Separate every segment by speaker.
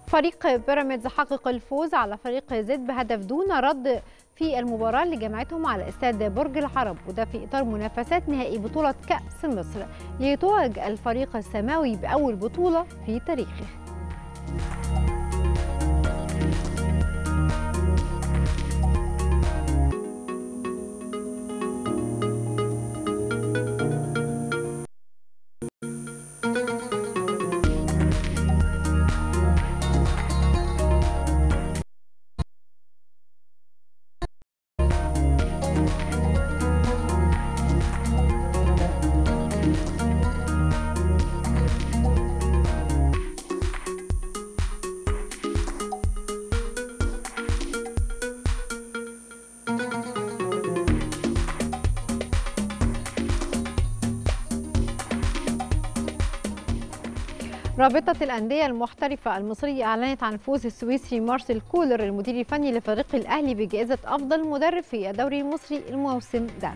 Speaker 1: فريق بيراميدز حقق الفوز على فريق زد بهدف دون رد في المباراة اللي جمعتهم على استاد برج العرب وده في إطار منافسات نهائي بطولة كأس مصر ليتوج الفريق السماوي بأول بطولة في تاريخه رابطة الأندية المحترفة المصرية أعلنت عن فوز السويسري مارسيل كولر المدير الفني لفريق الأهلي بجائزة أفضل مدرب في الدوري المصري الموسم ده.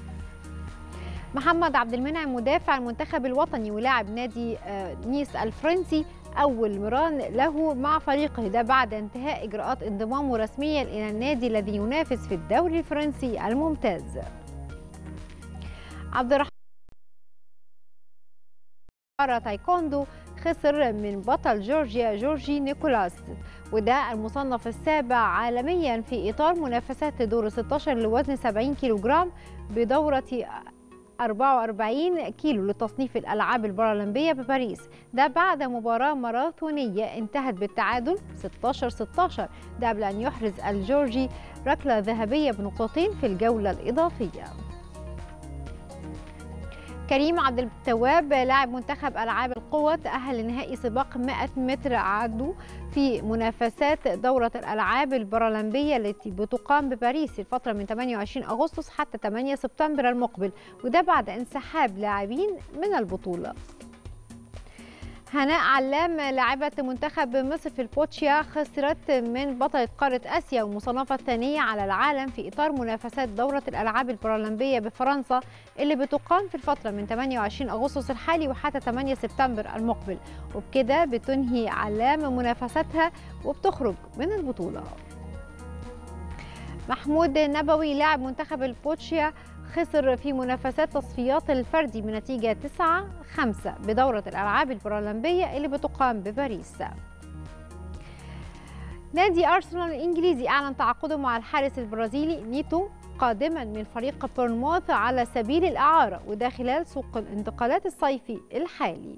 Speaker 1: محمد عبد المنعم مدافع المنتخب الوطني ولاعب نادي نيس الفرنسي أول مران له مع فريقه ده بعد انتهاء إجراءات انضمامه رسميا إلى النادي الذي ينافس في الدوري الفرنسي الممتاز. عبد الرحمن تايكوندو خسر من بطل جورجيا جورجي نيكولاس وده المصنف السابع عالميا في إطار منافسات دور 16 لوزن 70 كيلوغرام بدورة 44 كيلو لتصنيف الألعاب البارالمبية بباريس ده بعد مباراة ماراثونية انتهت بالتعادل 16-16 ده قبل أن يحرز الجورجي ركلة ذهبية بنقطتين في الجولة الإضافية كريم عبد التواب لاعب منتخب العاب القوى تاهل لنهائي سباق 100 متر عدو في منافسات دوره الالعاب البارالمبيه التي بتقام بباريس الفتره من 28 اغسطس حتى 8 سبتمبر المقبل وده بعد انسحاب لاعبين من البطوله هناء علام لاعبة منتخب مصر في البوتشيا خسرت من بطلة قارة آسيا والمصنفة الثانية على العالم في إطار منافسات دورة الألعاب البارالمبية بفرنسا اللي بتقام في الفترة من 28 أغسطس الحالي وحتى 8 سبتمبر المقبل وبكده بتنهي علام منافستها وبتخرج من البطولة محمود نبوي لاعب منتخب البوتشيا خسر في منافسات تصفيات الفردي بنتيجة 9 5 بدورة الألعاب البارالمبية اللي بتقام بباريس نادي أرسنال الإنجليزي أعلن تعاقده مع الحارس البرازيلي نيتو قادما من فريق بورنموث على سبيل الإعارة وده خلال سوق الانتقالات الصيفي الحالي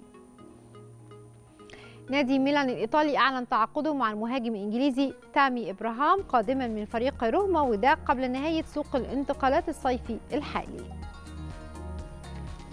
Speaker 1: نادي ميلان الإيطالي أعلن تعاقده مع المهاجم الإنجليزي تامي إبراهام قادما من فريق روما وده قبل نهاية سوق الانتقالات الصيفي الحالي